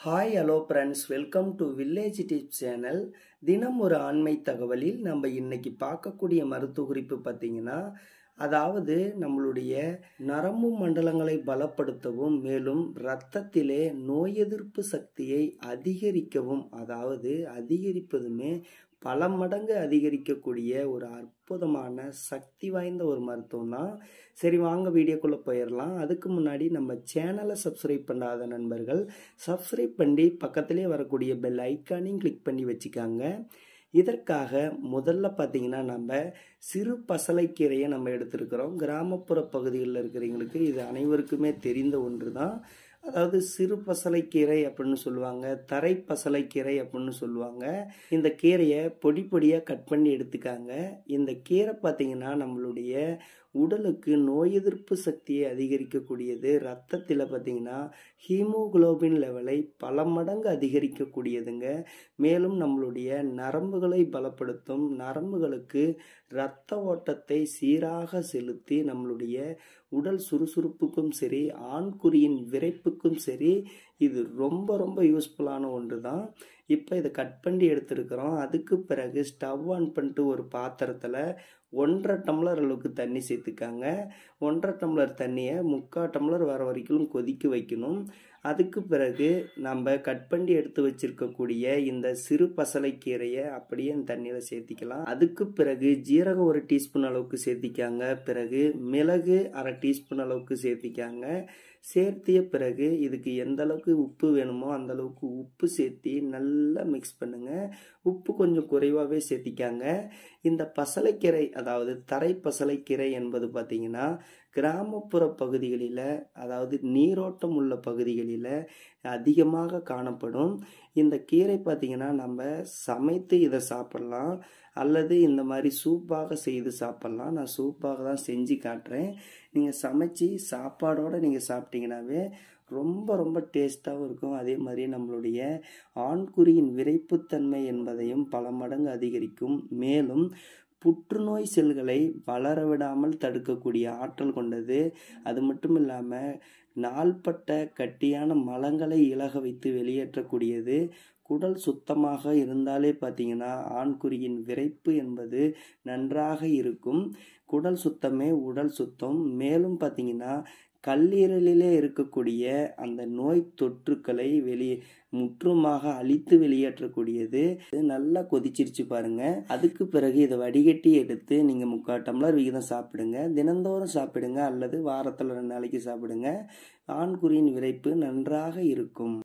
hi hello friends welcome to village tips channel தினம் ஒரு ஆண்மை தகவலில் நம்ம இன்னைக்கு பார்க்கக்கூடிய மருத்துவ குறிப்பு பார்த்தீங்கன்னா அதாவது நம்மளுடைய நரம்பு மண்டலங்களை பலப்படுத்தவும் மேலும் இரத்தத்திலே நோய் எதிர்ப்பு சக்தியை அதிகரிக்கவும் அதாவது அதிகரிப்பதுமே பல மடங்கு அதிகரிக்கக்கூடிய ஒரு அற்புதமான சக்தி வாய்ந்த ஒரு மருத்துவம் தான் சரி வாங்க வீடியோக்குள்ளே போயிடலாம் அதுக்கு முன்னாடி நம்ம சேனலை சப்ஸ்கிரைப் பண்ணாத நண்பர்கள் சப்ஸ்கிரைப் பண்ணி பக்கத்திலே வரக்கூடிய பெல் ஐக்கானையும் கிளிக் பண்ணி வச்சுக்காங்க இதற்காக முதல்ல பார்த்தீங்கன்னா நம்ம சிறு பசலைக்கீரையை நம்ம எடுத்திருக்கிறோம் கிராமப்புற பகுதிகளில் இருக்கிறவங்களுக்கு இது அனைவருக்குமே தெரிந்த ஒன்று தான் அதாவது சிறு பசலைக்கீரை அப்படின்னு சொல்லுவாங்க தரை பசலைக்கீரை அப்படின்னு சொல்லுவாங்க இந்த கீரையை பொடி பொடியாக கட் பண்ணி எடுத்துக்காங்க இந்த கீரை பார்த்தீங்கன்னா நம்மளுடைய உடலுக்கு நோய் எதிர்ப்பு சக்தியை அதிகரிக்கக்கூடியது ரத்தத்தில் பார்த்தீங்கன்னா ஹீமோகுளோபின் லெவலை பல மடங்கு அதிகரிக்கக்கூடியதுங்க மேலும் நம்மளுடைய நரம்புகளை பலப்படுத்தும் நரம்புகளுக்கு இரத்த ஓட்டத்தை சீராக செலுத்தி நம்மளுடைய உடல் சுறுசுறுப்புக்கும் சரி ஆண்குறியின் விரைப்புக்கும் சரி இது ரொம்ப ரொம்ப யூஸ்ஃபுல்லான ஒன்று தான் இப்போ இதை கட் பண்ணி எடுத்துருக்கிறோம் அதுக்கு பிறகு ஸ்டவ் ஆன் பண்ணிட்டு ஒரு பாத்திரத்தில் ஒன்றரை டம்ளர் அளவுக்கு தண்ணி சேர்த்துக்காங்க ஒன்றரை டம்ளர் தண்ணியை முக்கால் டம்ளர் வர வரைக்கும் கொதிக்க வைக்கணும் அதுக்கு பிறகு நம்ம கட் பண்ணி எடுத்து வச்சிருக்கக்கூடிய இந்த சிறு பசலைக்கீரையை அப்படியே இந்த தண்ணியில் சேர்த்திக்கலாம் அதுக்கு பிறகு ஜீரகம் ஒரு டீஸ்பூன் அளவுக்கு சேர்த்திக்காங்க பிறகு மிளகு அரை டீஸ்பூன் அளவுக்கு சேர்த்திக்காங்க சேர்த்திய பிறகு இதுக்கு எந்த அளவுக்கு உப்பு வேணுமோ அந்த அளவுக்கு உப்பு சேர்த்தி நல்லா மிக்ஸ் பண்ணுங்க உப்பு கொஞ்சம் குறைவாகவே சேர்த்திக்காங்க இந்த பசலைக்கீரை அதாவது தரை பசலைக்கீரை என்பது பார்த்தீங்கன்னா கிராமப்புற பகுதிகளில் அதாவது நீரோட்டம் உள்ள பகுதிகளில் அதிகமாக காணப்படும் இந்த கீரை பார்த்திங்கன்னா நம்ம சமைத்து இதை சாப்பிட்லாம் அல்லது இந்த மாதிரி சூப்பாக செய்து சாப்பிட்லாம் நான் சூப்பாக தான் செஞ்சு காட்டுறேன் நீங்கள் சமைச்சு சாப்பாடோடு நீங்கள் சாப்பிட்டீங்கன்னாவே ரொம்ப ரொம்ப டேஸ்ட்டாகவும் இருக்கும் அதே மாதிரி நம்மளுடைய ஆண்குறியின் விரைப்புத்தன்மை என்பதையும் பல மடங்கு அதிகரிக்கும் மேலும் புற்றுநோய் செல்களை வளர விடாமல் தடுக்கக்கூடிய ஆற்றல் கொண்டது அது மட்டும் இல்லாமல் நாள்பட்ட கட்டியான மலங்களை இலக வைத்து வெளியேற்றக்கூடியது குடல் சுத்தமாக இருந்தாலே பார்த்தீங்கன்னா ஆண்குறியின் விரைப்பு என்பது நன்றாக இருக்கும் குடல் சுத்தமே உடல் சுத்தம் மேலும் பார்த்தீங்கன்னா கல்லீரலிலே இருக்கக்கூடிய அந்த நோய் தொற்றுக்களை வெளியே முற்றுமாக அழித்து வெளியேற்றக்கூடியது நல்லா கொதிச்சிருச்சு பாருங்க அதுக்கு பிறகு இதை வடிகட்டி எடுத்து நீங்கள் முக்கால் டம்ளர் விகிதம் சாப்பிடுங்க தினந்தோறும் சாப்பிடுங்க அல்லது வாரத்தில் ரெண்டு நாளைக்கு சாப்பிடுங்க ஆண்குறியின் விரைப்பு நன்றாக இருக்கும்